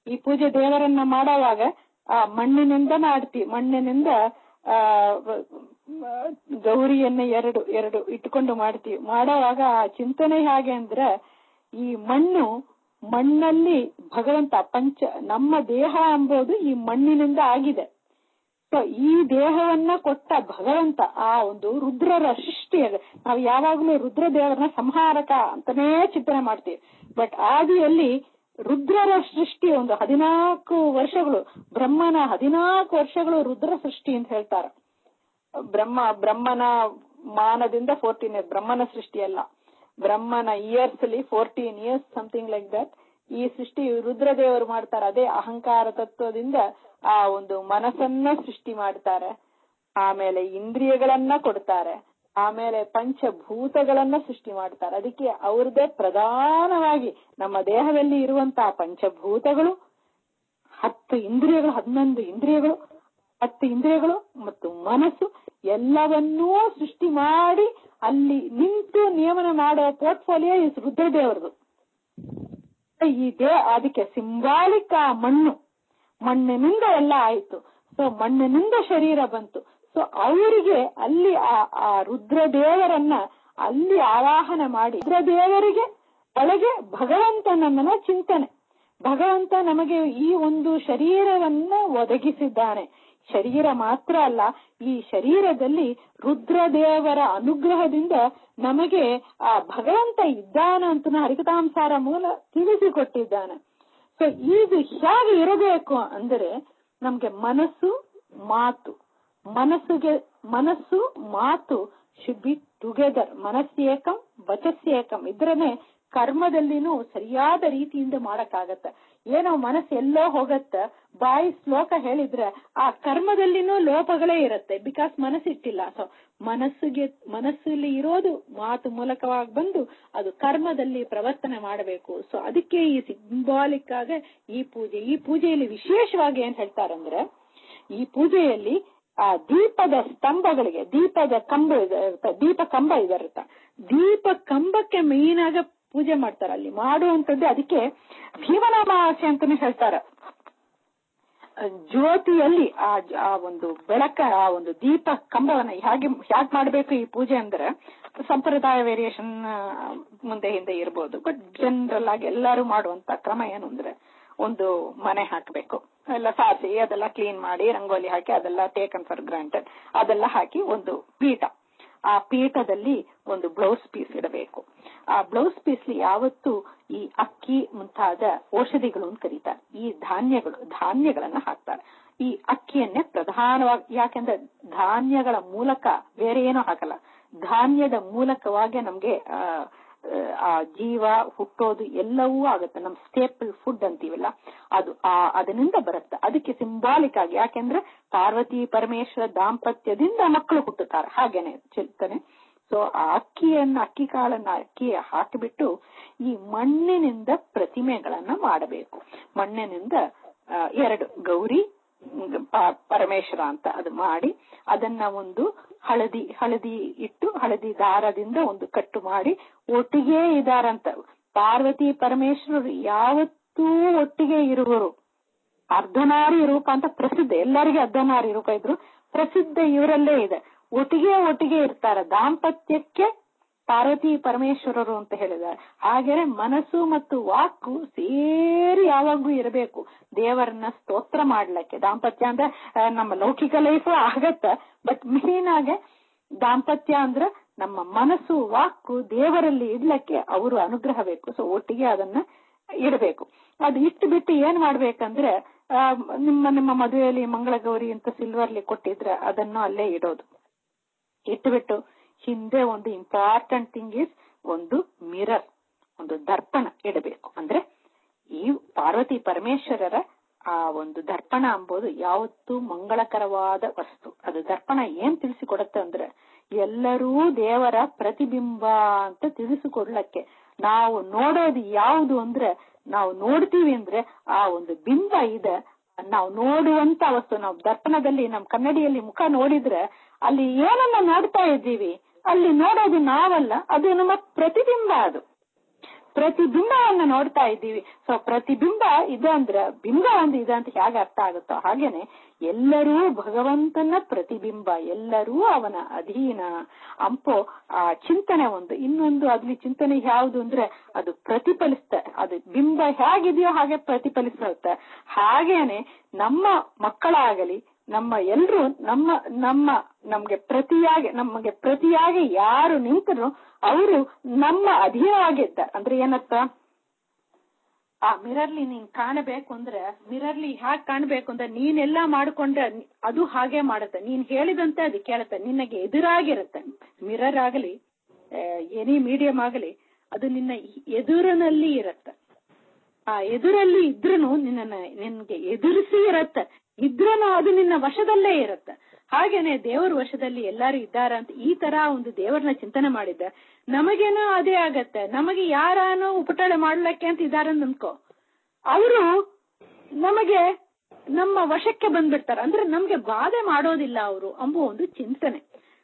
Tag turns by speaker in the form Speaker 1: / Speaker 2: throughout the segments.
Speaker 1: ಈ ಪೂಜೆ ದೇವರನ್ನ ಮಾಡುವಾಗ ಆ ಮಣ್ಣಿನಿಂದ ಮಾಡ್ತೀವಿ ಮಣ್ಣಿನಿಂದ ಆ ಗೌರಿಯನ್ನ ಎರಡು ಎರಡು ಇಟ್ಕೊಂಡು ಮಾಡ್ತೀವಿ ಮಾಡುವಾಗ ಆ ಚಿಂತನೆ ಹೇಗೆ ಅಂದ್ರೆ ಈ ಮಣ್ಣು ಮಣ್ಣಲ್ಲಿ ಭಗವಂತ ಪಂಚ ನಮ್ಮ ದೇಹ ಎಂಬುದು ಈ ಮಣ್ಣಿನಿಂದ ಆಗಿದೆ ಸೊ ಈ ದೇಹವನ್ನ ಕೊಟ್ಟ ಭಗವಂತ ಆ ಒಂದು ರುದ್ರರ ಸೃಷ್ಟಿ ನಾವು ಯಾವಾಗಲೂ ರುದ್ರ ದೇವರನ್ನ ಸಂಹಾರಕ ಅಂತಾನೇ ಚಿಂತನೆ ಮಾಡ್ತೀವಿ ಬಟ್ ಆದಿಯಲ್ಲಿ ರುದ್ರರ ಸೃಷ್ಟಿ ಒಂದು ಹದಿನಾಲ್ಕು ವರ್ಷಗಳು ಬ್ರಹ್ಮನ ಹದಿನಾಲ್ಕು ವರ್ಷಗಳು ರುದ್ರ ಸೃಷ್ಟಿ ಅಂತ ಹೇಳ್ತಾರೆ ಬ್ರಹ್ಮ ಬ್ರಹ್ಮನ ಮಾನದಿಂದ ಫೋರ್ಟೀನ್ ಇಯರ್ಸ್ ಬ್ರಹ್ಮನ ಸೃಷ್ಟಿ ಅಲ್ಲ ಬ್ರಹ್ಮನ ಇಯರ್ಸ್ ಅಲ್ಲಿ fourteen years something like that ಈ ಸೃಷ್ಟಿ ರುದ್ರದೇವರು ಮಾಡ್ತಾರೆ ಅದೇ ಅಹಂಕಾರ ತತ್ವದಿಂದ ಆ ಒಂದು ಮನಸ್ಸನ್ನ ಸೃಷ್ಟಿ ಮಾಡ್ತಾರೆ ಆಮೇಲೆ ಇಂದ್ರಿಯಗಳನ್ನ ಕೊಡ್ತಾರೆ ಆಮೇಲೆ ಪಂಚಭೂತಗಳನ್ನ ಸೃಷ್ಟಿ ಮಾಡ್ತಾರೆ ಅದಕ್ಕೆ ಅವ್ರದೇ ಪ್ರಧಾನವಾಗಿ ನಮ್ಮ ದೇಹದಲ್ಲಿ ಇರುವಂತಹ ಪಂಚಭೂತಗಳು ಹತ್ತು ಇಂದ್ರಿಯಗಳು ಹನ್ನೊಂದು ಇಂದ್ರಿಯಗಳು ಹತ್ತು ಇಂದ್ರಿಯಗಳು ಮತ್ತು ಮನಸ್ಸು ಎಲ್ಲವನ್ನೂ ಸೃಷ್ಟಿ ಮಾಡಿ ಅಲ್ಲಿ ನಿಂತು ನಿಯಮನ ಮಾಡೋ ಪೋರ್ಟ್ಫೋಲಿಯೋ ಇಸ್ ರುದ್ರದೇವರದು ಈ ದೇ ಅದಕ್ಕೆ ಸಿಂಬಾಲಿಕ್ ಆ ಮಣ್ಣು ಮಣ್ಣಿನಿಂದ ಎಲ್ಲ ಆಯ್ತು ಸೊ ಮಣ್ಣಿನಿಂದ ಶರೀರ ಬಂತು ಸೊ ಅವರಿಗೆ ಅಲ್ಲಿ ಆ ಆ ರುದ್ರದೇವರನ್ನ ಅಲ್ಲಿ ಆವಾಹನ ಮಾಡಿ ರುದ್ರದೇವರಿಗೆ ಒಳಗೆ ಭಗವಂತನನ್ನ ಚಿಂತನೆ ಭಗವಂತ ನಮಗೆ ಈ ಒಂದು ಶರೀರವನ್ನ ಒದಗಿಸಿದ್ದಾನೆ ಶರೀರ ಮಾತ್ರ ಅಲ್ಲ ಈ ಶರೀರದಲ್ಲಿ ರುದ್ರದೇವರ ಅನುಗ್ರಹದಿಂದ ನಮಗೆ ಆ ಭಗವಂತ ಇದ್ದಾನ ಅಂತ ಹರಿಕತಾಂಸಾರ ಮೂಲ ತಿಳಿಸಿಕೊಟ್ಟಿದ್ದಾನೆ ಸೊ ಇದು ಹೇಗೆ ಇರಬೇಕು ಅಂದರೆ ನಮ್ಗೆ ಮನಸ್ಸು ಮಾತು ಮನಸ್ಸುಗೆ ಮನಸ್ಸು ಮಾತು ಶುಡ್ ಬಿ ಟುಗೆದರ್ ಮನಸ್ಸೇಕಂ ವಚಸ್ಸೇಕಂ ಇದ್ರನೆ ಕರ್ಮದಲ್ಲಿನೂ ಸರಿಯಾದ ರೀತಿಯಿಂದ ಮಾಡಕ್ಕಾಗತ್ತ ಏನೋ ಮನಸ್ಸು ಎಲ್ಲೋ ಹೋಗತ್ತ ಬಾಯಿ ಶ್ಲೋಕ ಹೇಳಿದ್ರೆ ಆ ಕರ್ಮದಲ್ಲಿನೂ ಲೋಪಗಳೇ ಇರುತ್ತೆ ಬಿಕಾಸ್ ಮನಸ್ಸಿಟ್ಟಿಲ್ಲ ಸೊ ಮನಸ್ಸಿಗೆ ಮನಸ್ಸಲ್ಲಿ ಇರೋದು ಮಾತು ಮೂಲಕವಾಗಿ ಬಂದು ಅದು ಕರ್ಮದಲ್ಲಿ ಪ್ರವರ್ತನೆ ಮಾಡಬೇಕು ಸೊ ಅದಕ್ಕೆ ಈ ಸಿಂಬಾಲಿಕ್ ಆಗ ಈ ಪೂಜೆ ಈ ಪೂಜೆಯಲ್ಲಿ ವಿಶೇಷವಾಗಿ ಏನ್ ಹೇಳ್ತಾರಂದ್ರೆ ಈ ಪೂಜೆಯಲ್ಲಿ ಆ ದೀಪದ ಸ್ತಂಭಗಳಿಗೆ ದೀಪದ ಕಂಬ ಇರುತ್ತೆ ದೀಪ ಕಂಬ ಇದರುತ್ತೆ ದೀಪ ಕಂಬಕ್ಕೆ ಮೇನ್ ಆಗ ಪೂಜೆ ಮಾಡ್ತಾರೆ ಅಲ್ಲಿ ಮಾಡುವಂತದ್ದು ಅದಕ್ಕೆ ಭೀಮನಾಮಾವಾಸ್ಯೆ ಅಂತಾನೆ ಹೇಳ್ತಾರೆ ಜ್ಯೋತಿಯಲ್ಲಿ ಆ ಆ ಒಂದು ಬೆಳಕ ಆ ಒಂದು ದೀಪ ಕಂಬವನ್ನ ಹೇಗೆ ಹೇಗೆ ಮಾಡಬೇಕು ಈ ಪೂಜೆ ಅಂದ್ರೆ ಸಂಪ್ರದಾಯ ವೇರಿಯೇಷನ್ ಮುಂದೆ ಹಿಂದೆ ಇರ್ಬೋದು ಬಟ್ ಜನರಲ್ ಆಗಿ ಎಲ್ಲರೂ ಮಾಡುವಂತ ಕ್ರಮ ಏನು ಅಂದ್ರೆ ಒಂದು ಮನೆ ಹಾಕಬೇಕು ಎಲ್ಲ ಸಾಸಿ ಅದೆಲ್ಲ ಕ್ಲೀನ್ ಮಾಡಿ ರಂಗೋಲಿ ಹಾಕಿ ಅದೆಲ್ಲ ಟೇಕನ್ ಫಾರ್ ಗ್ರಾಂಟೆಡ್ ಅದೆಲ್ಲ ಹಾಕಿ ಒಂದು ಪೀಠ ಆ ಪೀಠದಲ್ಲಿ ಒಂದು ಬ್ಲೌಸ್ ಪೀಸ್ ಇಡಬೇಕು ಆ ಬ್ಲೌಸ್ ಪೀಸ್ ಯಾವತ್ತು ಈ ಅಕ್ಕಿ ಮುಂತಾದ ಔಷಧಿಗಳು ಅಂತ ಕರೀತಾರೆ ಈ ಧಾನ್ಯಗಳು ಧಾನ್ಯಗಳನ್ನ ಹಾಕ್ತಾರೆ ಈ ಅಕ್ಕಿಯನ್ನೇ ಪ್ರಧಾನವಾಗಿ ಯಾಕೆಂದ್ರೆ ಧಾನ್ಯಗಳ ಮೂಲಕ ಬೇರೆ ಏನೂ ಹಾಕಲ್ಲ ಧಾನ್ಯದ ಮೂಲಕವಾಗಿ ನಮ್ಗೆ ಆ ಆ ಜೀವ ಹುಟ್ಟೋದು ಎಲ್ಲವೂ ಆಗುತ್ತೆ ನಮ್ ಸ್ಟೇಪಲ್ ಫುಡ್ ಅಂತೀವಲ್ಲ ಅದು ಆ ಅದರಿಂದ ಬರುತ್ತೆ ಅದಕ್ಕೆ ಸಿಂಬಾಲಿಕ್ ಆಗಿ ಯಾಕೆಂದ್ರೆ ಪಾರ್ವತಿ ಪರಮೇಶ್ವರ ದಾಂಪತ್ಯದಿಂದ ಮಕ್ಕಳು ಹುಟ್ಟುತ್ತಾರೆ ಹಾಗೇನೆ ಚಿಂತನೆ ಸೊ ಆ ಅಕ್ಕಿಯನ್ನ ಅಕ್ಕಿ ಕಾಳನ್ನ ಅಕ್ಕಿ ಹಾಕಿಬಿಟ್ಟು ಈ ಮಣ್ಣಿನಿಂದ ಪ್ರತಿಮೆಗಳನ್ನ ಮಾಡಬೇಕು ಮಣ್ಣಿನಿಂದ ಎರಡು ಗೌರಿ ಪರಮೇಶ್ವರ ಅಂತ ಅದು ಮಾಡಿ ಅದನ್ನ ಒಂದು ಹಳದಿ ಹಳದಿ ಇಟ್ಟು ಹಳದಿ ದಾರದಿಂದ ಒಂದು ಕಟ್ಟು ಮಾಡಿ ಒಟ್ಟಿಗೆ ಇದಾರಂತ ಪಾರ್ವತಿ ಪರಮೇಶ್ವರರು ಯಾವತ್ತೂ ಒಟ್ಟಿಗೆ ಇರುವರು ಅರ್ಧನಾರಿ ರೂಪ ಅಂತ ಪ್ರಸಿದ್ಧ ಎಲ್ಲರಿಗೂ ಅರ್ಧನಾರಿ ರೂಪ ಇದ್ರು ಪ್ರಸಿದ್ಧ ಇವರಲ್ಲೇ ಇದೆ ಒಟ್ಟಿಗೆ ಒಟ್ಟಿಗೆ ಇರ್ತಾರೆ ದಾಂಪತ್ಯಕ್ಕೆ ಪಾರ್ವತಿ ಪರಮೇಶ್ವರರು ಅಂತ ಹೇಳಿದ್ದಾರೆ ಹಾಗೆ ಮನಸ್ಸು ಮತ್ತು ವಾಕು ಸೇರಿ ಯಾವಾಗೂ ಇರಬೇಕು ದೇವರನ್ನ ಸ್ತೋತ್ರ ಮಾಡ್ಲಿಕ್ಕೆ ದಾಂಪತ್ಯ ಅಂದ್ರೆ ನಮ್ಮ ಲೌಕಿಕ ಲೈಫ್ ಆಗತ್ತ ಬಟ್ ಮೇನ್ ಆಗಿ ದಾಂಪತ್ಯ ಅಂದ್ರೆ ನಮ್ಮ ಮನಸ್ಸು ವಾಕು ದೇವರಲ್ಲಿ ಇಡ್ಲಕ್ಕೆ ಅವರು ಅನುಗ್ರಹ ಬೇಕು ಸೊ ಒಟ್ಟಿಗೆ ಅದನ್ನ ಇಡಬೇಕು ಅದು ಇಟ್ಟು ಬಿಟ್ಟು ಏನ್ ಮಾಡ್ಬೇಕಂದ್ರೆ ನಿಮ್ಮ ನಿಮ್ಮ ಮದುವೆಯಲ್ಲಿ ಮಂಗಳಗೌರಿ ಅಂತ ಸಿಲ್ವರ್ಲಿ ಕೊಟ್ಟಿದ್ರೆ ಅದನ್ನು ಅಲ್ಲೇ ಇಡೋದು ಇಟ್ಟುಬಿಟ್ಟು ಹಿಂದೆ ಒಂದು ಇಂಪಾರ್ಟೆಂಟ್ ಥಿಂಗ್ ಇಸ್ ಒಂದು ಮಿರರ್ ಒಂದು ದರ್ಪಣ ಇಡಬೇಕು ಅಂದ್ರೆ ಈ ಪಾರ್ವತಿ ಪರಮೇಶ್ವರರ ಆ ಒಂದು ದರ್ಪಣ ಎಂಬುದು ಯಾವತ್ತೂ ಮಂಗಳಕರವಾದ ವಸ್ತು ಅದು ದರ್ಪಣ ಏನ್ ತಿಳಿಸಿಕೊಡುತ್ತೆ ಅಂದ್ರೆ ಎಲ್ಲರೂ ದೇವರ ಪ್ರತಿಬಿಂಬ ಅಂತ ತಿಳಿಸಿಕೊಡ್ಲಕ್ಕೆ ನಾವು ನೋಡೋದು ಯಾವುದು ಅಂದ್ರೆ ನಾವು ನೋಡ್ತೀವಿ ಅಂದ್ರೆ ಆ ಒಂದು ಬಿಂಬ ಇದೆ ನಾವು ನೋಡುವಂತ ವಸ್ತು ನಾವು ದರ್ಪಣದಲ್ಲಿ ನಮ್ ಕನ್ನಡಿಯಲ್ಲಿ ಮುಖ ನೋಡಿದ್ರೆ ಅಲ್ಲಿ ಏನನ್ನ ನೋಡ್ತಾ ಇದ್ದೀವಿ ಅಲ್ಲಿ ನೋಡೋದು ನಾವಲ್ಲ ಅದು ನಮ್ಮ ಪ್ರತಿಬಿಂಬ ಅದು ಪ್ರತಿಬಿಂಬವನ್ನ ನೋಡ್ತಾ ಇದ್ದೀವಿ ಸೊ ಪ್ರತಿಬಿಂಬ ಇದು ಅಂದ್ರೆ ಬಿಂಬ ಒಂದು ಇದೆ ಅಂತ ಹೇಗೆ ಅರ್ಥ ಆಗುತ್ತೋ ಹಾಗೇನೆ ಎಲ್ಲರೂ ಭಗವಂತನ ಪ್ರತಿಬಿಂಬ ಎಲ್ಲರೂ ಅವನ ಅಧೀನ ಅಂಪೋ ಆ ಚಿಂತನೆ ಒಂದು ಇನ್ನೊಂದು ಅದ್ಲಿ ಚಿಂತನೆ ಯಾವುದು ಅಂದ್ರೆ ಅದು ಪ್ರತಿಫಲಿಸುತ್ತೆ ಅದು ಬಿಂಬ ಹೇಗಿದೆಯೋ ಹಾಗೆ ಪ್ರತಿಫಲಿಸುತ್ತೆ ಹಾಗೇನೆ ನಮ್ಮ ಮಕ್ಕಳಾಗಲಿ ನಮ್ಮ ಎಲ್ರು ನಮ್ಮ ನಮ್ಮ ನಮ್ಗೆ ಪ್ರತಿಯಾಗಿ ನಮಗೆ ಪ್ರತಿಯಾಗಿ ಯಾರು ನಿಂತರು ಅವರು ನಮ್ಮ ಅಧೀನವಾಗಿದ್ದಾರೆ ಅಂದ್ರೆ ಏನರ್ಥ ಆ ಮಿರರ್ಲಿ ನೀನ್ ಕಾಣಬೇಕು ಅಂದ್ರೆ ಮಿರರ್ಲಿ ಹ್ಯಾಕ್ ಕಾಣಬೇಕು ಅಂದ್ರೆ ನೀನೆಲ್ಲಾ ಮಾಡ್ಕೊಂಡ್ರೆ ಅದು ಹಾಗೆ ಮಾಡುತ್ತೆ ನೀನ್ ಹೇಳಿದಂತೆ ಅದು ಕೇಳುತ್ತೆ ನಿನಗೆ ಎದುರಾಗಿರುತ್ತೆ ಮಿರರ್ ಆಗಲಿ ಎನಿ ಮೀಡಿಯಂ ಆಗಲಿ ಅದು ನಿನ್ನ ಎದುರಿನಲ್ಲಿ ಇರುತ್ತೆ ಆ ಎದುರಲ್ಲಿ ಇದ್ರೂ ನಿನ್ನ ನಿನ್ಗೆ ಎದುರಿಸಿ ಇರತ್ತೆ ಇದ್ರೂ ಅದು ನಿನ್ನ ವಶದಲ್ಲೇ ಇರುತ್ತೆ ಹಾಗೇನೆ ದೇವರ ವಶದಲ್ಲಿ ಎಲ್ಲಾರು ಇದ್ದಾರ ಅಂತ ಈ ತರ ಒಂದು ದೇವರನ್ನ ಚಿಂತನೆ ಮಾಡಿದ್ದ ನಮಗೇನೋ ಅದೇ ಆಗತ್ತೆ ನಮಗೆ ಯಾರಾನೋ ಉಪಟಳ ಮಾಡ್ಲಕ್ಕೆ ಅಂತ ಇದಾರ ಅನ್ಕೋ ಅವರು ನಮಗೆ ನಮ್ಮ ವಶಕ್ಕೆ ಬಂದ್ಬಿಡ್ತಾರೆ ಅಂದ್ರೆ ನಮ್ಗೆ ಬಾಧೆ ಮಾಡೋದಿಲ್ಲ ಅವರು ಅಂಬುವ ಒಂದು ಚಿಂತನೆ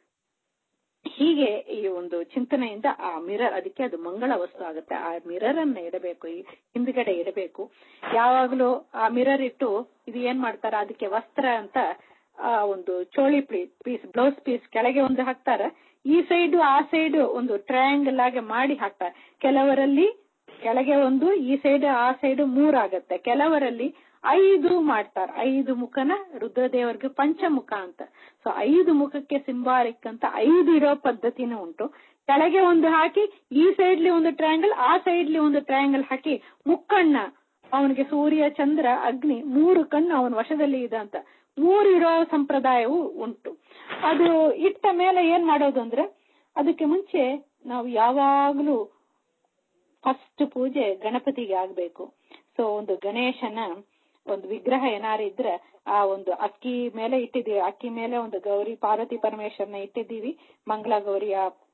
Speaker 1: ಹೀಗೆ ಈ ಒಂದು ಚಿಂತನೆಯಿಂದ ಆ ಮಿರರ್ ಅದಕ್ಕೆ ಅದು ಮಂಗಳ ವಸ್ತು ಆಗುತ್ತೆ ಆ ಮಿರರ್ ಅನ್ನ ಇಡಬೇಕು ಈ ಹಿಂದ್ಗಡೆ ಇಡಬೇಕು ಯಾವಾಗ್ಲೂ ಆ ಮಿರರ್ ಇಟ್ಟು ಇದು ಏನ್ ಮಾಡ್ತಾರ ಅದಕ್ಕೆ ವಸ್ತ್ರ ಅಂತ ಆ ಒಂದು ಚೋಳಿ ಪೀಸ್ ಬ್ಲೌಸ್ ಪೀಸ್ ಕೆಳಗೆ ಒಂದು ಹಾಕ್ತಾರ ಈ ಸೈಡ್ ಆ ಸೈಡ್ ಒಂದು ಟ್ರಯಾಂಗಲ್ ಆಗಿ ಮಾಡಿ ಹಾಕ್ತಾರೆ ಕೆಲವರಲ್ಲಿ ಕೆಳಗೆ ಒಂದು ಈ ಸೈಡ್ ಆ ಸೈಡ್ ಮೂರಾಗತ್ತೆ ಕೆಲವರಲ್ಲಿ ಐದು ಮಾಡ್ತಾರ ಐದು ಮುಖನ ರುದ್ರದೇವರಿಗೆ ಪಂಚಮುಖ ಅಂತ ಸೊ ಐದು ಮುಖಕ್ಕೆ ಸಿಂಬಾಲಿಕ್ ಅಂತ ಐದು ಇರೋ ಪದ್ಧತಿನೂ ಉಂಟು ಕೆಳಗೆ ಒಂದು ಹಾಕಿ ಈ ಸೈಡ್ಲಿ ಒಂದು ಟ್ರಯಾಂಗಲ್ ಆ ಸೈಡ್ಲಿ ಒಂದು ಟ್ರಯಾಂಗಲ್ ಹಾಕಿ ಮುಕ್ಕಣ್ಣ ಅವನಿಗೆ ಸೂರ್ಯ ಚಂದ್ರ ಅಗ್ನಿ ಮೂರು ಕಣ್ಣು ಅವನ ವಶದಲ್ಲಿ ಇದೆ ಅಂತ ಮೂರು ಇರೋ ಸಂಪ್ರದಾಯವು ಉಂಟು ಅದು ಇಟ್ಟ ಮೇಲೆ ಏನ್ ಮಾಡೋದು ಅಂದ್ರೆ ಅದಕ್ಕೆ ಮುಂಚೆ ನಾವು ಯಾವಾಗ್ಲೂ ಫಸ್ಟ್ ಪೂಜೆ ಗಣಪತಿಗೆ ಆಗ್ಬೇಕು ಸೊ ಒಂದು ಗಣೇಶನ ಒಂದು ವಿಗ್ರಹ ಏನಾರು ಇದ್ರೆ ಆ ಒಂದು ಅಕ್ಕಿ ಮೇಲೆ ಇಟ್ಟಿದೀವಿ ಅಕ್ಕಿ ಮೇಲೆ ಒಂದು ಗೌರಿ ಪಾರ್ವತಿ ಪರಮೇಶ್ವರನ ಇಟ್ಟಿದ್ದೀವಿ ಮಂಗಳ ಗೌರಿ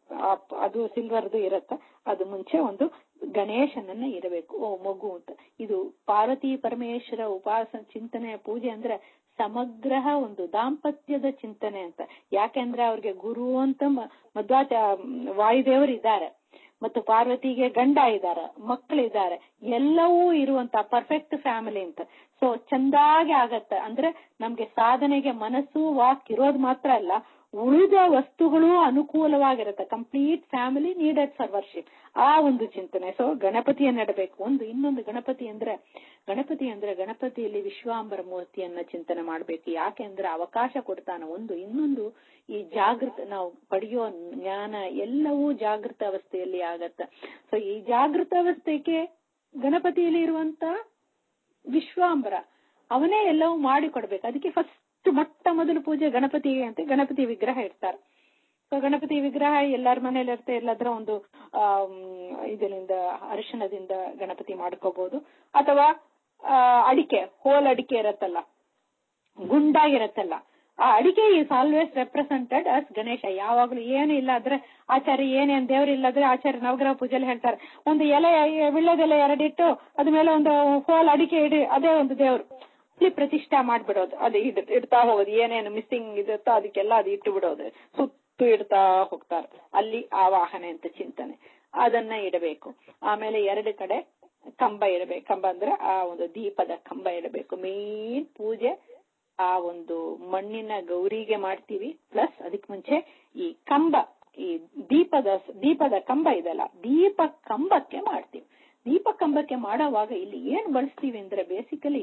Speaker 1: ಅದು ಸಿಲ್ವರ್ದು ಇರತ್ತ ಅದು ಮುಂಚೆ ಒಂದು ಗಣೇಶನನ್ನ ಇರಬೇಕು ಓ ಮಗು ಅಂತ ಇದು ಪಾರ್ವತಿ ಪರಮೇಶ್ವರ ಉಪಾಸ ಚಿಂತನೆಯ ಪೂಜೆ ಅಂದ್ರೆ ಸಮಗ್ರ ಒಂದು ದಾಂಪತ್ಯದ ಚಿಂತನೆ ಅಂತ ಯಾಕೆಂದ್ರೆ ಅವ್ರಿಗೆ ಗುರು ಅಂತ ಮಧ್ವಾಚ ವಾಯುದೇವರು ಇದ್ದಾರೆ ಮತ್ತು ಪಾರ್ವತಿಗೆ ಗಂಡ ಇದ್ದಾರೆ ಮಕ್ಕಳಿದ್ದಾರೆ ಎಲ್ಲವೂ ಇರುವಂತ ಪರ್ಫೆಕ್ಟ್ ಫ್ಯಾಮಿಲಿ ಅಂತ ಸೊ ಚಂದಾಗಿ ಆಗತ್ತೆ ಅಂದ್ರೆ ನಮ್ಗೆ ಸಾಧನೆಗೆ ಮನಸ್ಸು ವಾಕ್ ಇರೋದು ಮಾತ್ರ ಅಲ್ಲ ಉಳಿದ ವಸ್ತುಗಳು ಅನುಕೂಲವಾಗಿರುತ್ತೆ complete family needed for worship ಆ ಒಂದು ಚಿಂತನೆ ಸೊ ಗಣಪತಿಯನ್ನ ಇಡಬೇಕು ಒಂದು ಇನ್ನೊಂದು ಗಣಪತಿ ಅಂದ್ರೆ ಗಣಪತಿ ಅಂದ್ರೆ ಗಣಪತಿಯಲ್ಲಿ ವಿಶ್ವಾಂಬರ ಮೂರ್ತಿಯನ್ನ ಚಿಂತನೆ ಮಾಡ್ಬೇಕು ಯಾಕೆ ಅಂದ್ರೆ ಅವಕಾಶ ಕೊಡ್ತಾನ ಒಂದು ಇನ್ನೊಂದು ಈ ಜಾಗೃತ ನಾವು ಪಡೆಯೋ ಜ್ಞಾನ ಎಲ್ಲವೂ ಜಾಗೃತ ಅವಸ್ಥೆಯಲ್ಲಿ ಆಗತ್ತ ಸೊ ಈ ಜಾಗೃತ ಅವಸ್ಥೆಗೆ ಗಣಪತಿಯಲ್ಲಿ ಇರುವಂತ ವಿಶ್ವಾಂಬರ ಅವನೇ ಎಲ್ಲವೂ ಮಾಡಿ ಕೊಡ್ಬೇಕು ಅದಕ್ಕೆ ಫಸ್ಟ್ ಮೊಟ್ಟ ಮೊದಲು ಪೂಜೆ ಗಣಪತಿಗೆ ಅಂತ ಗಣಪತಿ ವಿಗ್ರಹ ಇಡ್ತಾರೆ ಸೊ ಗಣಪತಿ ವಿಗ್ರಹ ಎಲ್ಲಾರ ಮನೇಲಿ ಇರುತ್ತೆ ಎಲ್ಲದ್ರ ಒಂದು ಆ ಇದರಿಂದ ಅರಿಶಿಣದಿಂದ ಗಣಪತಿ ಮಾಡ್ಕೋಬಹುದು ಅಥವಾ ಅಡಿಕೆ ಹೋಲ್ ಅಡಿಕೆ ಇರತ್ತಲ್ಲ ಗುಂಡಾಗಿರತ್ತಲ್ಲ ಆ ಅಡಿಕೆ is always represented as Ganesha ಯಾವಾಗ್ಲೂ ಏನು ಇಲ್ಲ ಆದ್ರೆ ಆಚಾರ್ಯ ಏನೇನ್ ದೇವ್ರು ಇಲ್ಲದ್ರೆ ಆಚಾರ್ಯ ನವಗ್ರಹ ಪೂಜೆಲಿ ಹೇಳ್ತಾರೆ ಒಂದು ಎಲೆ ವಿಳ್ಳೆದೆಲೆ ಎರಡಿಟ್ಟು ಅದ ಮೇಲೆ ಒಂದು ಹೋಲ್ ಅಡಿಕೆ ಇಡಿ ಅದೇ ಒಂದು ದೇವ್ರು ಅಲ್ಲಿ ಪ್ರತಿಷ್ಠಾ ಮಾಡ್ಬಿಡೋದು ಅದು ಇಡ್ತಾ ಹೋಗೋದು ಏನೇನು ಮಿಸ್ಸಿಂಗ್ ಇರುತ್ತೋ ಅದಕ್ಕೆಲ್ಲ ಅದು ಇಟ್ಟು ಬಿಡೋದು ಸುತ್ತು ಇಡ್ತಾ ಹೋಗ್ತಾರೆ ಅಲ್ಲಿ ಆವಾಹನೆ ಅಂತ ಚಿಂತನೆ ಅದನ್ನ ಇಡಬೇಕು ಆಮೇಲೆ ಎರಡು ಕಡೆ ಕಂಬ ಇಡಬೇಕು ಕಂಬ ಅಂದ್ರೆ ಆ ಒಂದು ದೀಪದ ಕಂಬ ಇಡಬೇಕು ಮೇನ್ ಪೂಜೆ ಆ ಒಂದು ಮಣ್ಣಿನ ಗೌರಿಗೆ ಮಾಡ್ತೀವಿ ಪ್ಲಸ್ ಅದಕ್ ಮುಂಚೆ ಈ ಕಂಬ ಈ ದೀಪದ ದೀಪದ ಕಂಬ ಇದೆಲ್ಲ ದೀಪ ಕಂಬಕ್ಕೆ ಮಾಡ್ತೀವಿ ದೀಪ ಕಂಬಕ್ಕೆ ಮಾಡೋವಾಗ ಇಲ್ಲಿ ಏನ್ ಬಳಸ್ತೀವಿ ಅಂದ್ರೆ ಬೇಸಿಕಲಿ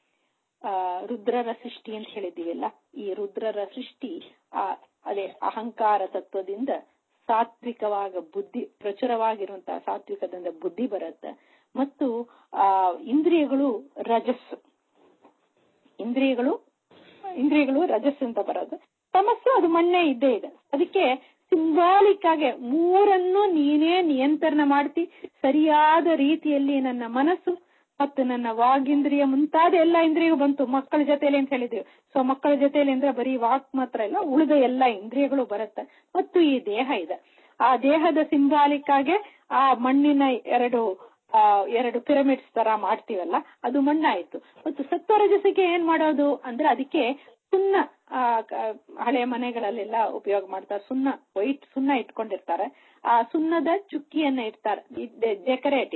Speaker 1: ಆ ರುದ್ರರ ಸೃಷ್ಟಿ ಅಂತ ಹೇಳಿದೀವಲ್ಲ ಈ ರುದ್ರರ ಸೃಷ್ಟಿ ಆ ಅದೇ ಅಹಂಕಾರ ತತ್ವದಿಂದ ಸಾತ್ವಿಕವಾಗ ಬುದ್ಧಿ ಪ್ರಚುರವಾಗಿರುವಂತಹ ಸಾತ್ವಿಕದಿಂದ ಬುದ್ಧಿ ಬರುತ್ತೆ ಮತ್ತು ಆ ಇಂದ್ರಿಯಗಳು ರಜಸ್ಸು ಇಂದ್ರಿಯಗಳು ಇಂದ್ರಿಯಗಳು ರಜಸ್ ಅಂತ ಬರೋದು ತಮಸ್ಸು ಅದು ಮಣ್ಣೆ ಇದ್ದೇ ಇದೆ ಅದಕ್ಕೆ ಸಿಂಬಾಲಿಕ್ ಆಗಿ ಮೂರನ್ನು ನೀನೇ ನಿಯಂತ್ರಣ ಮಾಡ್ತಿ ಸರಿಯಾದ ರೀತಿಯಲ್ಲಿ ನನ್ನ ಮನಸ್ಸು ಮತ್ತು ನನ್ನ ವಾಗೇಂದ್ರಿಯ ಮುಂತಾದ ಎಲ್ಲಾ ಇಂದ್ರಿಯೂ ಬಂತು ಮಕ್ಕಳ ಜೊತೆಲಿ ಅಂತ ಹೇಳಿದ್ವಿ ಸೊ ಮಕ್ಕಳ ಜೊತೆಲಿ ಅಂದ್ರೆ ಬರೀ ವಾಕ್ ಮಾತ್ರ ಇಲ್ಲ ಉಳಿದ ಎಲ್ಲಾ ಇಂದ್ರಿಯಗಳು ಬರುತ್ತೆ ಮತ್ತು ಈ ದೇಹ ಇದೆ ಆ ದೇಹದ ಸಿಂಬಾಲಿಕ್ ಆಗಿ ಆ ಮಣ್ಣಿನ ಎರಡು ಆ ಎರಡು ಪಿರಮಿಡ್ಸ್ ತರ ಮಾಡ್ತೀವಲ್ಲ ಅದು ಮಣ್ಣಾಯ್ತು ಮತ್ತು ಸತ್ವರಜಸಿಗೆ ಏನ್ ಮಾಡೋದು ಅಂದ್ರೆ ಅದಕ್ಕೆ ಸುಣ್ಣ ಆ ಹಳೆ ಮನೆಗಳಲ್ಲೆಲ್ಲ ಉಪಯೋಗ ಮಾಡ್ತಾರೆ ಸುಣ್ಣ ವೈಟ್ ಸುಣ್ಣ ಇಟ್ಕೊಂಡಿರ್ತಾರೆ ಆ ಸುಣ್ಣದ ಚುಕ್ಕಿಯನ್ನ ಇಡ್ತಾರೆ ಡೆಕೋರೇಟ್ ಇಟ್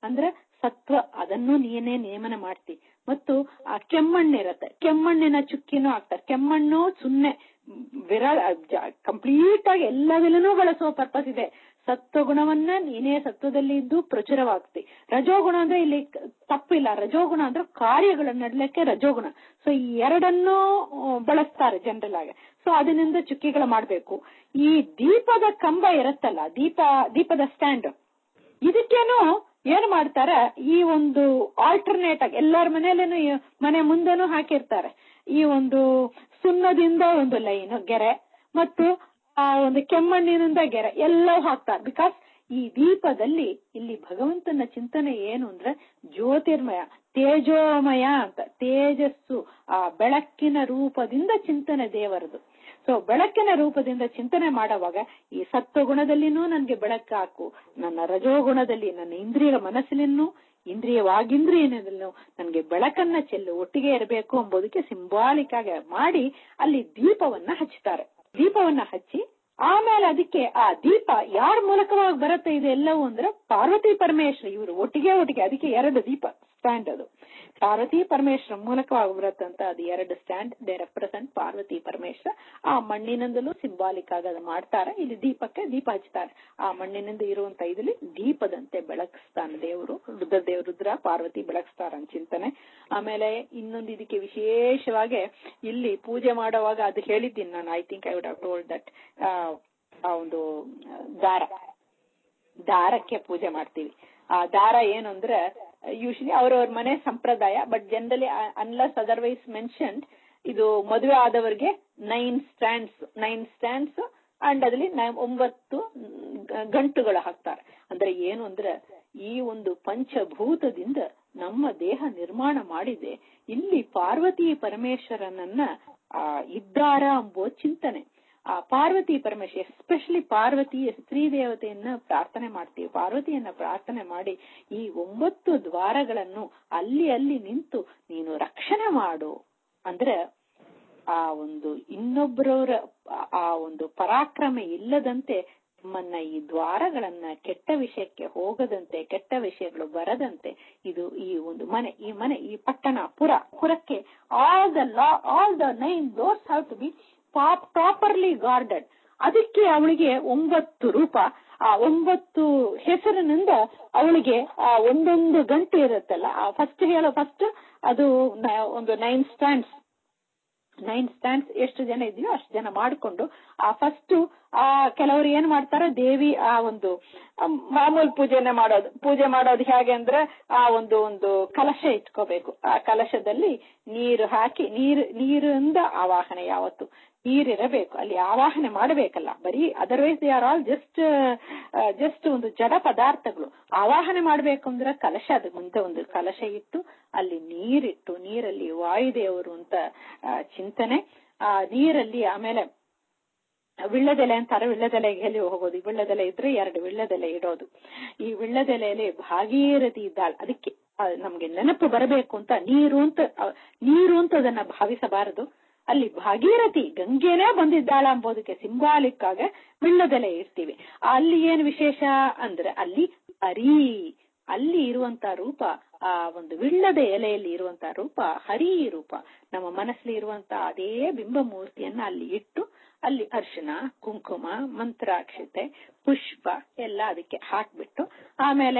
Speaker 1: ಅಂದ್ರೆ ಸತ್ವ ಅದನ್ನು ನೀನೇ ನೇಮನ ಮಾಡ್ತಿ ಮತ್ತು ಆ ಕೆಮ್ಮಣ್ಣಿರತ್ತೆ ಕೆಮ್ಮಣ್ಣಿನ ಚುಕ್ಕಿನೂ ಹಾಕ್ತಾರೆ ಕೆಮ್ಮಣ್ಣು ಸುಮ್ನೆ ವಿರಳ ಕಂಪ್ಲೀಟ್ ಆಗಿ ಎಲ್ಲದಲ್ಲೂ ಬಳಸುವ ಪರ್ಪಸ್ ಇದೆ ಸತ್ವಗುಣವನ್ನ ನೀನೇ ಸತ್ವದಲ್ಲಿ ಇದ್ದು ಪ್ರಚುರವಾಗ್ತಿ ರಜೋಗುಣ ಅಂದ್ರೆ ಇಲ್ಲಿ ತಪ್ಪಿಲ್ಲ ರಜೋಗುಣ ಅಂದ್ರೆ ಕಾರ್ಯಗಳ ನಡ್ಲಿಕ್ಕೆ ರಜೋಗುಣ ಸೊ ಈ ಎರಡನ್ನೂ ಬಳಸ್ತಾರೆ ಜನರಲ್ ಆಗಿ ಸೊ ಅದರಿಂದ ಚುಕ್ಕಿಗಳು ಮಾಡ್ಬೇಕು ಈ ದೀಪದ ಕಂಬ ಇರತ್ತಲ್ಲ ದೀಪ ದೀಪದ ಸ್ಟ್ಯಾಂಡ್ ಇದಕ್ಕೇನು ಏನ್ ಮಾಡ್ತಾರೆ ಈ ಒಂದು ಆಲ್ಟರ್ನೇಟ್ ಆಗಿ ಎಲ್ಲರ ಮನೆಯಲ್ಲೇನು ಮನೆ ಮುಂದೆನೂ ಹಾಕಿರ್ತಾರೆ ಈ ಒಂದು ಸುಣ್ಣದಿಂದ ಒಂದು ಲೈನ್ ಗೆರೆ ಮತ್ತು ಆ ಒಂದು ಕೆಮ್ಮಣ್ಣಿನಿಂದ ಗೆರೆ ಎಲ್ಲವೂ ಹಾಕ್ತಾರೆ ಬಿಕಾಸ್ ಈ ದೀಪದಲ್ಲಿ ಇಲ್ಲಿ ಭಗವಂತನ ಚಿಂತನೆ ಏನು ಅಂದ್ರೆ ಜ್ಯೋತಿರ್ಮಯ ತೇಜೋಮಯ ಅಂತ ತೇಜಸ್ಸು ಆ ಬೆಳಕಿನ ರೂಪದಿಂದ ಚಿಂತನೆ ದೇವರದು ಸೊ ಬೆಳಕಿನ ರೂಪದಿಂದ ಚಿಂತನೆ ಮಾಡುವಾಗ ಈ ಸತ್ವಗುಣದಲ್ಲಿನೂ ನನ್ಗೆ ಬೆಳಕು ಹಾಕು ನನ್ನ ರಜೋಗುಣದಲ್ಲಿ ನನ್ನ ಇಂದ್ರಿಯ ಮನಸ್ಸಿನೂ ಇಂದ್ರಿಯವಾಗಿಂದ್ರಿಯನಲ್ಲೂ ನನ್ಗೆ ಬೆಳಕನ್ನ ಚೆಲ್ಲು ಒಟ್ಟಿಗೆ ಇರಬೇಕು ಎಂಬುದಕ್ಕೆ ಸಿಂಬಾಲಿಕ್ ಆಗಿ ಮಾಡಿ ಅಲ್ಲಿ ದೀಪವನ್ನ ಹಚ್ಚುತ್ತಾರೆ ದೀಪವನ್ನ ಹಚ್ಚಿ ಆಮೇಲೆ ಅದಕ್ಕೆ ಆ ದೀಪ ಯಾರ ಮೂಲಕವಾಗಿ ಬರುತ್ತೆ ಇದೆಲ್ಲವೂ ಅಂದ್ರೆ ಪಾರ್ವತಿ ಪರಮೇಶ್ವರ ಇವರು ಒಟ್ಟಿಗೆ ಒಟ್ಟಿಗೆ ಅದಕ್ಕೆ ಎರಡು ದೀಪ ಸ್ಟ್ಯಾಂಡ್ ಅದು ಪಾರ್ವತಿ ಪರಮೇಶ್ವರ ಮೂಲಕವಾಗಿ ಬರುತ್ತಂತ ಅದು ಎರಡು stand they represent Parvati Parameshwara ಆ ಮಣ್ಣಿನಿಂದಲೂ ಸಿಂಬಾಲಿಕ್ ಆಗಿ ಅದು ಮಾಡ್ತಾರೆ ಇಲ್ಲಿ ದೀಪಕ್ಕೆ ದೀಪ ಹಚ್ತಾರೆ ಆ ಮಣ್ಣಿನಿಂದ ಇರುವಂತ ಇದಲ್ಲಿ ದೀಪದಂತೆ ಬೆಳಗಿಸ್ತಾನೆ ದೇವರು ರುದ್ರದೇವ್ ರುದ್ರ ಪಾರ್ವತಿ ಬೆಳಗಿಸ್ತಾರ ಚಿಂತನೆ ಆಮೇಲೆ ಇನ್ನೊಂದು ಇದಕ್ಕೆ ವಿಶೇಷವಾಗಿ ಇಲ್ಲಿ ಪೂಜೆ ಮಾಡುವಾಗ ಅದು ಹೇಳಿದ್ದೀನಿ ನಾನು I think I would have told that ಆ ಒಂದು ದಾರ ದಾರಕ್ಕೆ ಪೂಜೆ ಮಾಡ್ತೀವಿ ಆ ದಾರ ಏನು ಅಂದ್ರೆ ಯೂಶಲಿ ಅವ್ರವ್ರ ಮನೆ ಸಂಪ್ರದಾಯ but generally unless otherwise mention ಇದು ಮದುವೆ ಆದವರಿಗೆ nine stands nine stands and ಅದ್ರಲ್ಲಿ ಒಂಬತ್ತು ಗಂಟುಗಳು ಹಾಕ್ತಾರೆ ಅಂದ್ರೆ ಏನು ಅಂದ್ರೆ ಈ ಒಂದು ಪಂಚಭೂತದಿಂದ ನಮ್ಮ ದೇಹ ನಿರ್ಮಾಣ ಮಾಡಿದೆ ಇಲ್ಲಿ ಪಾರ್ವತಿ ಪರಮೇಶ್ವರನನ್ನ ಆ ಇದ್ದಾರ ಎಂಬುವ ಚಿಂತನೆ ಆ ಪಾರ್ವತಿ ಪರಮೇಶ್ವರ ಎಸ್ಪೆಷಲಿ ಪಾರ್ವತಿ ಸ್ತ್ರೀ ದೇವತೆಯನ್ನ ಪ್ರಾರ್ಥನೆ ಮಾಡ್ತೀವಿ ಪಾರ್ವತಿಯನ್ನ ಪ್ರಾರ್ಥನೆ ಮಾಡಿ ಈ ಒಂಬತ್ತು ದ್ವಾರಗಳನ್ನು ಅಲ್ಲಿ ಅಲ್ಲಿ ನಿಂತು ನೀನು ರಕ್ಷಣೆ ಮಾಡು ಅಂದ್ರೆ ಆ ಒಂದು ಇನ್ನೊಬ್ಬರವರ ಆ ಒಂದು ಪರಾಕ್ರಮ ಇಲ್ಲದಂತೆ ನಮ್ಮನ್ನ ಈ ದ್ವಾರಗಳನ್ನ ಕೆಟ್ಟ ವಿಷಯಕ್ಕೆ ಹೋಗದಂತೆ ಕೆಟ್ಟ ವಿಷಯಗಳು ಬರದಂತೆ ಇದು ಈ ಒಂದು ಮನೆ ಈ ಮನೆ ಈ ಪಟ್ಟಣ ಪುರ ಪುರಕ್ಕೆ all the law all the nine doors have to be properly guarded ಅದಕ್ಕೆ ಅವಳಿಗೆ ಒಂಬತ್ತು ರೂಪ ಆ ಒಂಬತ್ತು ಹೆಸರಿನಿಂದ ಅವಳಿಗೆ ಆ ಒಂದೊಂದು ಗಂಟೆ ಇರುತ್ತಲ್ಲ ಆ ಫಸ್ಟ್ ಹೇಳೋ ಫಸ್ಟ್ ಅದು ಒಂದು ನೈನ್ ಸ್ಟ್ಯಾಂಡ್ಸ್ ನೈನ್ ಸ್ಟ್ಯಾಂಡ್ಸ್ ಎಷ್ಟು ಜನ ಇದೆಯೋ ಅಷ್ಟು ಜನ ಮಾಡಿಕೊಂಡು ಆ ಫಸ್ಟ್ ಆ ಕೆಲವರು ಏನ್ ಮಾಡ್ತಾರೆ ದೇವಿ ಆ ಒಂದು ಮಾಮೂಲು ಪೂಜೆನೆ ಮಾಡೋದು ಪೂಜೆ ಮಾಡೋದು ಹೇಗೆ ಅಂದ್ರೆ ಆ ಒಂದು ಒಂದು ಕಲಶ ಇಟ್ಕೋಬೇಕು ಆ ಕಲಶದಲ್ಲಿ ನೀರು ಹಾಕಿ ನೀರು ನೀರಿಂದ ಆವಾಹನೆ ಯಾವತ್ತು ನೀರಿರಬೇಕು ಅಲ್ಲಿ ಆವಾಹನೆ ಮಾಡಬೇಕಲ್ಲ ಬರೀ otherwise they are all just just ಒಂದು ಜಡ ಪದಾರ್ಥಗಳು ಆವಾಹನೆ ಮಾಡಬೇಕು ಅಂದ್ರೆ ಕಲಶ ಅದು ಮುಂದೆ ಒಂದು ಕಲಶ ಇಟ್ಟು ಅಲ್ಲಿ ನೀರಿಟ್ಟು ನೀರಲ್ಲಿ ವಾಯುದೇವರು ಅಂತ ಚಿಂತನೆ ಆ ನೀರಲ್ಲಿ ಆಮೇಲೆ ವಿಳ್ಳದೆಲೆ ಅಂತಾರೆ ವಿಳ್ಳದೆಲೆಗೆ ಹೋಗೋದು ವಿಳ್ಳದೆಲೆ ಇದ್ರೆ ಎರಡು ವಿಳ್ಳದೆಲೆ ಇಡೋದು ಈ ವಿಳ್ಳದೆಲೆಯಲ್ಲಿ ಭಾಗೀರಥಿ ಇದ್ದಾಳೆ ಅದಕ್ಕೆ ನಮ್ಗೆ ನೆನಪು ಬರಬೇಕು ಅಂತ ನೀರು ಅಂತ ನೀರು ಅಂತ ಅದನ್ನ ಭಾವಿಸಬಾರದು ಅಲ್ಲಿ ಭಾಗೀರಥಿ ಗಂಗೆನೇ ಬಂದಿದ್ದಾಳ ಎಂಬುದಕ್ಕೆ ಸಿಂಬಾಲಿಕ್ ಆಗ ವಿಳ್ಳದೆಲೆ ಇರ್ತೀವಿ ಅಲ್ಲಿ ಏನ್ ವಿಶೇಷ ಅಂದ್ರೆ ಅಲ್ಲಿ ಹರಿ ಅಲ್ಲಿ ಇರುವಂತ ರೂಪ ಆ ಒಂದು ವಿಳ್ಳದ ಎಲೆಯಲ್ಲಿ ಇರುವಂತ ರೂಪ ಹರಿ ರೂಪ ನಮ್ಮ ಮನಸ್ಸಲ್ಲಿ ಇರುವಂತ ಅದೇ ಬಿಂಬ ಮೂರ್ತಿಯನ್ನ ಅಲ್ಲಿ ಇಟ್ಟು ಅಲ್ಲಿ ಅರ್ಶನ ಕುಂಕುಮ ಮಂತ್ರಾಕ್ಷತೆ ಪುಷ್ಪ ಎಲ್ಲ ಅದಕ್ಕೆ ಹಾಕ್ಬಿಟ್ಟು ಆಮೇಲೆ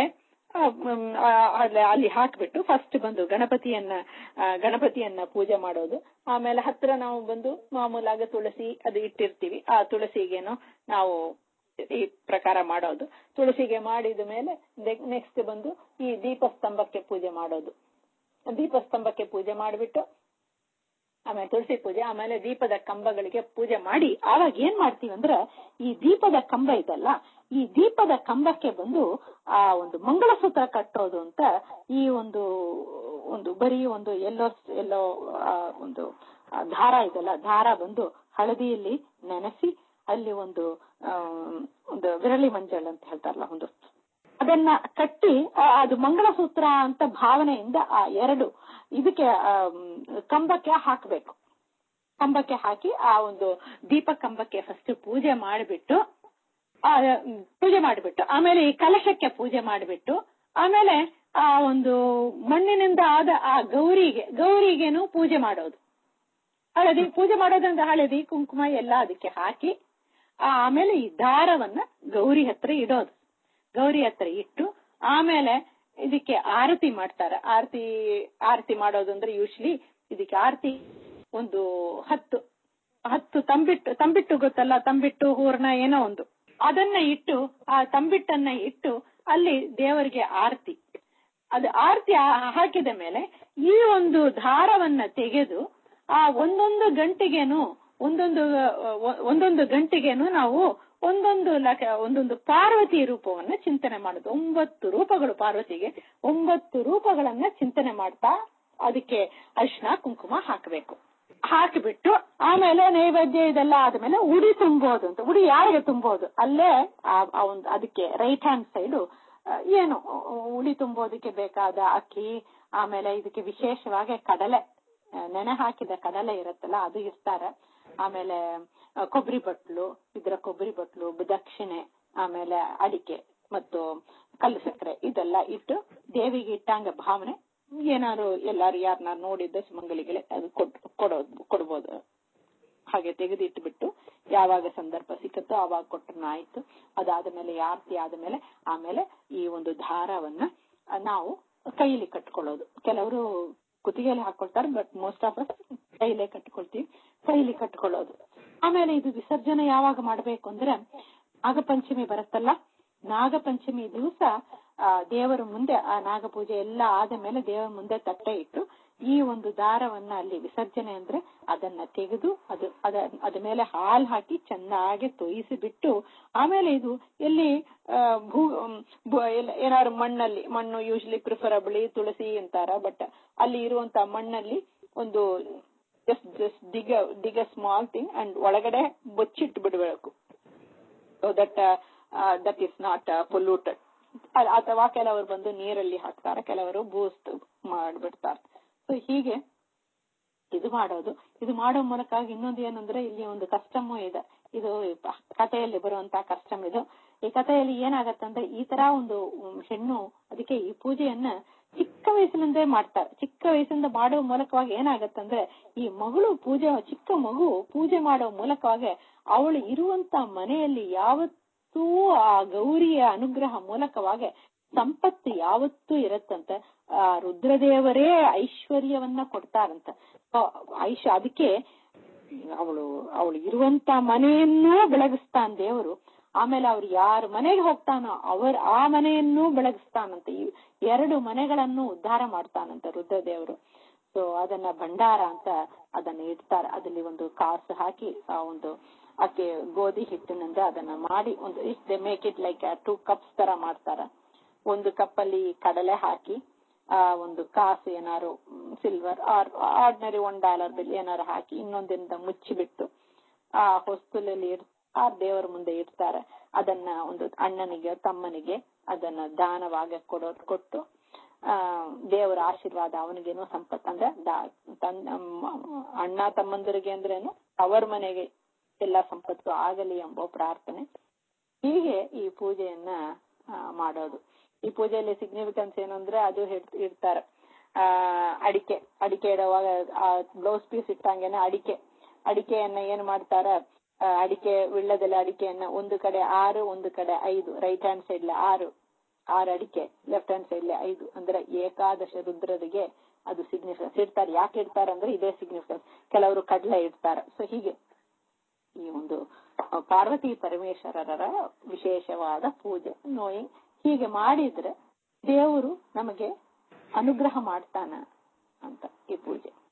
Speaker 1: ಅಲ್ಲಿ ಹಾಕ್ಬಿಟ್ಟು ಫಸ್ಟ್ ಬಂದು ಗಣಪತಿಯನ್ನ ಗಣಪತಿಯನ್ನ ಪೂಜೆ ಮಾಡೋದು ಆಮೇಲೆ ಹತ್ರ ನಾವು ಬಂದು ಮಾಮೂಲಾಗ ತುಳಸಿ ಅದು ಇಟ್ಟಿರ್ತೀವಿ ಆ ತುಳಸಿಗೇನು ನಾವು ಈ ಪ್ರಕಾರ ಮಾಡೋದು ತುಳಸಿಗೆ ಮಾಡಿದ ಮೇಲೆ ನೆಕ್ಸ್ಟ್ ಬಂದು ಈ ದೀಪಸ್ತಂಭಕ್ಕೆ ಪೂಜೆ ಮಾಡೋದು ದೀಪಸ್ತಂಭಕ್ಕೆ ಪೂಜೆ ಮಾಡಿಬಿಟ್ಟು ಆಮೇಲೆ ತುಳಸಿ ಪೂಜೆ ಆಮೇಲೆ ದೀಪದ ಕಂಬಗಳಿಗೆ ಪೂಜೆ ಮಾಡಿ ಆವಾಗ ಏನ್ ಮಾಡ್ತೀವಿ ಅಂದ್ರೆ ಈ ದೀಪದ ಕಂಬ ಇದಲ್ಲ ಈ ದೀಪದ ಕಂಬಕ್ಕೆ ಬಂದು ಆ ಒಂದು ಮಂಗಳಸೂತ್ರ ಕಟ್ಟೋದು ಅಂತ ಈ ಒಂದು ಒಂದು ಬರೀ ಒಂದು ಎಲ್ಲೋ ಎಲ್ಲೋ ಒಂದು ದಾರ ಇದಲ್ಲ ದಾರ ಬಂದು ಹಳದಿಯಲ್ಲಿ ನೆನೆಸಿ ಅಲ್ಲಿ ಒಂದು ಒಂದು ವಿರಳಿ ಮಂಜಲ್ ಅಂತ ಹೇಳ್ತಾರಲ್ಲ ಒಂದು ಅದನ್ನ ಕಟ್ಟಿ ಅದು ಮಂಗಳಸೂತ್ರ ಅಂತ ಭಾವನೆಯಿಂದ ಆ ಎರಡು ಇದಕ್ಕೆ ಕಂಬಕ್ಕೆ ಹಾಕಬೇಕು ಕಂಬಕ್ಕೆ ಹಾಕಿ ಆ ಒಂದು ದೀಪ ಕಂಬಕ್ಕೆ ಫಸ್ಟ್ ಪೂಜೆ ಮಾಡಿಬಿಟ್ಟು ಪೂಜೆ ಮಾಡಿಬಿಟ್ಟು ಆಮೇಲೆ ಈ ಕಲಶಕ್ಕೆ ಪೂಜೆ ಮಾಡಿಬಿಟ್ಟು ಆಮೇಲೆ ಆ ಒಂದು ಮಣ್ಣಿನಿಂದ ಆದ ಆ ಗೌರಿಗೆ ಗೌರಿಗೇನು ಪೂಜೆ ಮಾಡೋದು ಹಳದಿ ಪೂಜೆ ಮಾಡೋದಂದ್ರೆ ಹಳದಿ ಕುಂಕುಮ ಎಲ್ಲ ಅದಕ್ಕೆ ಹಾಕಿ ಆ ಆಮೇಲೆ ಈ ದಾರವನ್ನ ಗೌರಿ ಹತ್ರ ಇಡೋದು ಗೌರಿ ಹತ್ರ ಇಟ್ಟು ಆಮೇಲೆ ಇದಕ್ಕೆ ಆರತಿ ಮಾಡ್ತಾರೆ ಆರತಿ ಆರತಿ ಮಾಡೋದು ಅಂದ್ರೆ ಯೂಶ್ವಲಿ ಇದಕ್ಕೆ ಆರತಿ ಒಂದು ಹತ್ತು ಹತ್ತು ತಂಬಿಟ್ಟು ತಂಬಿಟ್ಟು ಗೊತ್ತಲ್ಲ ತಂಬಿಟ್ಟು ಹೂರ್ಣ ಏನೋ ಒಂದು ಅದನ್ನ ಇಟ್ಟು ಆ ತಂಬಿಟ್ಟನ್ನ ಇಟ್ಟು ಅಲ್ಲಿ ದೇವರಿಗೆ ಆರತಿ ಅದು ಆರತಿ ಆ- ಹಾಕಿದ ಮೇಲೆ ಈ ಒಂದು ದಾರವನ್ನ ತೆಗೆದು ಆ ಒಂದೊಂದು ಗಂಟೆಗೇನು ಒಂದೊಂದು ಅಹ್, ಒಂದೊಂದು ಗಂಟೆಗೇನು ನಾವು ಒಂದೊಂದು ಲಕ ಒಂದೊಂದು ಪಾರ್ವತಿ ರೂಪವನ್ನ ಚಿಂತನೆ ಮಾಡುದು ಒಂಬತ್ತು ರೂಪಗಳು ಪಾರ್ವತಿಗೆ ಒಂಬತ್ತು ರೂಪಗಳನ್ನ ಚಿಂತನೆ ಮಾಡ್ತಾ ಅದಕ್ಕೆ ಅರಿಶಿನ ಕುಂಕುಮ ಹಾಕಬೇಕು ಹಾಕಿಬಿಟ್ಟು ಆಮೇಲೆ ನೈವೇದ್ಯ ಇದೆಲ್ಲ ಆದ್ಮೇಲೆ ಉಡಿ ತುಂಬೋದು ಅಂತ ಉಡಿ ಯಾರಿಗೆ ತುಂಬೋದು ಅಲ್ಲೇ ಆ- ಆ ಒಂದು ಅದಕ್ಕೆ ರೈಟ್ ಹ್ಯಾಂಡ್ ಸೈಡು ಏನು ಉಡಿ ತುಂಬೋದಕ್ಕೆ ಬೇಕಾದ ಅಕ್ಕಿ ಆಮೇಲೆ ಇದಕ್ಕೆ ವಿಶೇಷವಾಗಿ ಕಡಲೆ ಆ, ನೆನೆ ಹಾಕಿದ ಕಡಲೆ ಇರುತ್ತಲ್ಲ ಅದು ಇರ್ತಾರೆ ಆಮೇಲೆ ಆ, ಕೊಬ್ಬರಿ ಬಟ್ಲು ಇದರ ಕೊಬ್ಬರಿ ಬಟ್ಲು ದಕ್ಷಿಣೆ ಆಮೇಲೆ ಅಡಿಕೆ ಮತ್ತು ಕಲ್ಲು ಸಕ್ಕರೆ ಇದೆಲ್ಲ ಇಟ್ಟು ದೇವಿಗೆ ಇಟ್ಟಂಗ ಭಾವನೆ ಏನಾದ್ರು ಎಲ್ಲಾರು ಯಾರನ್ನ ನೋಡಿದ್ದ ಸುಮಂಗಲಿಗಳೇ ಅದು ಕೊಟ್ ಕೊಡೋದು ಕೊಡ್ಬೋದು ಹಾಗೆ ತೆಗೆದಿಟ್ಬಿಟ್ಟು ಯಾವಾಗ ಸಂದರ್ಭ ಸಿಕ್ಕತ್ತೋ ಅವಾಗ ಕೊಟ್ಟನ ಆಯ್ತು ಅದಾದ ಮೇಲೆ ಆರತಿ ಆದ್ಮೇಲೆ ಆಮೇಲೆ ಈ ಒಂದು ದಾರವನ್ನ ಆ, ನಾವು ಕೈಲಿ ಕಟ್ಕೊಳ್ಳೋದು ಕೆಲವರು ಕುತ್ತಿಗೆಯಲ್ಲಿ ಹಾಕೊಳ್ತಾರೆ ಬಟ್ ಮೋಸ್ಟ್ ಆಫ್ ಅಸ್ ಕೈಲೇ ಕಟ್ಕೊಳ್ತೀವಿ ಕೈಲಿ ಕಟ್ಕೊಳ್ಳೋದು ಆಮೇಲೆ ಇದು ವಿಸರ್ಜನೆ ಯಾವಾಗ ಮಾಡ್ಬೇಕು ಅಂದ್ರೆ ನಾಗಪಂಚಮಿ ಬರುತ್ತಲ್ಲ ನಾಗಪಂಚಮಿ ದಿವಸ ಆ ದೇವರ ಮುಂದೆ ಆ ನಾಗಪೂಜೆ ಎಲ್ಲ ಆದ ಮೇಲೆ ದೇವರ ಮುಂದೆ ತಟ್ಟೆ ಇಟ್ಟು ಈ ಒಂದು ದಾರವನ್ನ ಅಲ್ಲಿ ವಿಸರ್ಜನೆ ಅಂದ್ರೆ ಅದನ್ನ ತೆಗೆದು ಅದು ಅದ ಅದ ಮೇಲೆ ಹಾಲ್ ಹಾಕಿ ಚೆನ್ನಾಗಿ ತೊಯಿಸಿ ಬಿಟ್ಟು ಆಮೇಲೆ ಇದು ಎಲ್ಲಿ ಆ, ಭೂ ಮ್, ಭೂ- ಎಲ್ಲ- ಏನಾದ್ರು ಮಣ್ಣಲ್ಲಿ ಮಣ್ಣು ಯೂಶಲಿ ಪ್ರಿಫರಬಲಿ ತುಳಸಿ ಅಂತಾರ ಬಟ್ ಅಲ್ಲಿ ಇರುವಂತ ಮಣ್ಣಲ್ಲಿ ಒಂದು ಜಸ್ಟ್ ಜಸ್ಟ್ ದಿಗ ದಿಗ ಸ್ಮಾಲ್ ಥಿಂಗ್ ಅಂಡ್ ಒಳಗಡೆ ಬಚ್ಚಿಟ್ಟು ಬಿಡಬೇಕು so that that is not polluted ಅಥವಾ ಕೆಲವರು ಬಂದು ನೀರಲ್ಲಿ ಹಾಕ್ತಾರೆ ಕೆಲವರು ಬೂಸ್ಟ್ ಮಾಡ್ಬಿಡ್ತಾರೆ ಸೊ ಹೀಗೆ ಇದು ಮಾಡೋದು ಇದು ಮಾಡೋ ಮೂಲಕ ಇನ್ನೊಂದು ಏನಂದ್ರೆ ಇಲ್ಲಿ ಒಂದು ಕಸ್ಟಮ್ ಇದೆ ಇದು ಪ- ಕಥೆಯಲ್ಲಿ ಬರುವಂತಹ ಕಸ್ಟಮ್ ಇದು ಈ ಕಥೆಯಲ್ಲಿ ಏನಾಗತ್ತಂದ್ರೆ ಈ ತರ ಒಂದು ಉಮ್, ಹೆಣ್ಣು ಅದಕ್ಕೆ ಈ ಪೂಜೆಯನ್ನ ಚಿಕ್ಕ ವಯಸ್ಸಿನಿಂದ ಮಾಡ್ತಾರೆ ಚಿಕ್ಕ ವಯಸ್ಸಿಂದ ಮಾಡೋ ಮೂಲಕವಾಗಿ ಏನಾಗತ್ತಂದ್ರೆ ಈ ಮಗಳು ಪೂಜೆ ಚಿಕ್ಕ ಮಗು ಪೂಜೆ ಮಾಡೋ ಮೂಲಕವಾಗಿ ಅವಳು ಇರುವಂತ ಮನೆಯಲ್ಲಿ ಯಾವತ್ತೂ ಆ ಗೌರಿಯ ಅನುಗ್ರಹ ಮೂಲಕವಾಗಿ ಸಂಪತ್ತು ಯಾವತ್ತೂ ಇರತ್ತಂತೆ ಆ ರುದ್ರದೇವರೇ ಐಶ್ವರ್ಯವನ್ನ ಕೊಡ್ತಾರಂತ ಆ, ಐಶ್ ಅದಕ್ಕೆ ಅವಳು ಅವಳು ಇರುವಂತ ಮನೆಯನ್ನೂ ಬೆಳಗಿಸ್ತಾನ ದೇವರು ಆಮೇಲೆ ಅವ್ರು ಯಾರ ಮನೆಗೆ ಹೋಗ್ತಾನೋ ಅವರ ಆ ಮನೆಯನ್ನೂ ಬೆಳಗಿಸ್ತಾನಂತೆ ಈ ಎರಡು ಮನೆಗಳನ್ನು ಉದ್ಧಾರ ಮಾಡ್ತಾನಂತೆ ರುದ್ರದೇವರು ಸೊ ಅದನ್ನ ಭಂಡಾರ ಅಂತ ಅದನ್ನ ಇಡ್ತಾರೆ ಅದಲ್ಲಿ ಒಂದು ಕಾಸು ಹಾಕಿ ಆ ಒಂದು ಅದಕ್ಕೆ ಗೋಧಿ ಹಿಟ್ಟಿನಿಂದ ಅದನ್ನ ಮಾಡಿ ಒಂದು they make it like two cups ತರ ಮಾಡ್ತಾರ ಒಂದು ಕಪ್ ಅಲ್ಲಿ ಕಡಲೆ ಹಾಕಿ ಆ ಒಂದು ಕಾಸು ಏನಾರು silver or ordinary one dollar bill ಏನಾರು ಹಾಕಿ ಇನ್ನೊಂದಿಂದ ಮುಚ್ಚಿಬಿಟ್ಟು ಆ ಹೊಸ್ತಲಲ್ಲಿ ಇಡ್ ಆ ದೇವರ ಮುಂದೆ ಇಡ್ತಾರೆ ಅದನ್ನ ಒಂದು ಅಣ್ಣನಿಗೆ ತಮ್ಮನಿಗೆ ಅದನ್ನ ದಾನವಾಗಿ ಕೊಡೋ ಕೊಟ್ಟು ಆ ದೇವರ ಆಶೀರ್ವಾದ ಅವನಿಗೇನೋ ಸಂಪತ್ತು ಅಂದ್ರೆ ದಾ- ತನ್ನ ಮ- ಅಣ್ಣ ತಮ್ಮಂದಿರಿಗೆ ಅಂದ್ರೇನು ಅವರ ಮನೆಗೆ ಎಲ್ಲ ಸಂಪತ್ತು ಆಗಲಿ ಎಂಬ ಪ್ರಾರ್ಥನೆ ಹೀಗೆ ಈ ಪೂಜೆಯನ್ನ ಆ, ಮಾಡೋದು ಈ ಪೂಜೆಯಲ್ಲಿ ಸಿಗ್ನಿಫಿಕೆನ್ಸ್ ಏನು ಅಂದ್ರೆ ಅದು ಹಿಡ್- ಇಡ್ತಾರೆ ಆ ಅಡಿಕೆ ಅಡಿಕೆ ಇಡುವಾಗ ಆ ಬ್ಲೌಸ್ ಪೀಸ್ ಇಟ್ಟಂಗೆನೆ ಅಡಿಕೆ ಅಡಿಕೆಯನ್ನ ಏನ್ ಮಾಡ್ತಾರ ಆ, ಅಡಿಕೆ ವಿಳ್ಳದಲ್ಲಿ ಅಡಿಕೆಯನ್ನ ಒಂದು ಕಡೆ ಆರು ಒಂದು ಕಡೆ ಐದು ರೈಟ್ ಹ್ಯಾಂಡ್ ಸೈಡ್ ಆರು ಆರು ಅಡಿಕೆ ಲೆಫ್ಟ್ ಹ್ಯಾಂಡ್ ಸೈಡ್ ಐದು ಅಂದ್ರೆ ಏಕಾದಶ ರುದ್ರರಿಗೆ ಅದು ಸಿಗ್ನಿಫಿಕೆನ್ಸ್ ಇಡ್ತಾರೆ ಯಾಕೆ ಇಡ್ತಾರೆ ಅಂದ್ರೆ ಇದೇ ಸಿಗ್ನಿಫಿಕೆನ್ಸ್ ಕೆಲವರು ಕಡಲೆ ಇಡ್ತಾರೆ ಸೊ ಹೀಗೆ ಈ ಒಂದು ಆ, ಪಾರ್ವತಿ ಪರಮೇಶ್ವರರ ವಿಶೇಷವಾದ ಪೂಜೆ ನೋಯಿಂಗ್ ಹೀಗೆ ಮಾಡಿದ್ರೆ ದೇವರು ನಮಗೆ ಅನುಗ್ರಹ ಮಾಡ್ತಾನ ಅಂತ ಈ ಪೂಜೆ